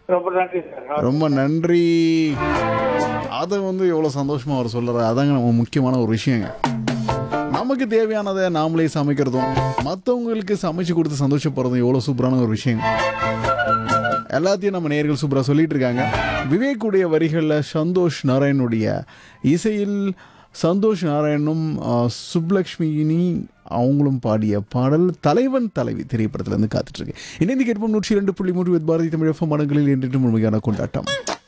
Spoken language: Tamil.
ரொம்ப நன்றி சார் ரொம்ப நன்றி அதை வந்து எவ்வளோ சந்தோஷமா அவர் சொல்றாரு அதாங்க நம்ம முக்கியமான ஒரு விஷயங்க நமக்கு தேவையானதை நாமளே சமைக்கிறதும் மற்றவங்களுக்கு சமைச்சு கொடுத்து சந்தோஷப்படுறதும் எவ்வளோ சூப்பரான ஒரு விஷயம் எல்லாத்தையும் நம்ம நேர்கள் சூப்பராக சொல்லிட்டு இருக்காங்க விவேக்குடைய வரிகளில் சந்தோஷ் நாராயணுடைய இசையில் சந்தோஷ் நாராயணும் ஆ, சுப்லக்ஷ்மினி அவங்களும் பாடிய பாடல் தலைவன் தலைவி திரைப்படத்துல இருந்து காத்துட்டு இருக்கு இணைந்து கேட்போம் நூற்றி இரண்டு புள்ளி மூன்று பாரதி தமிழ் எஃப்எம் மடங்களில் என்றும் முழுமையான கொண்டாட்டம்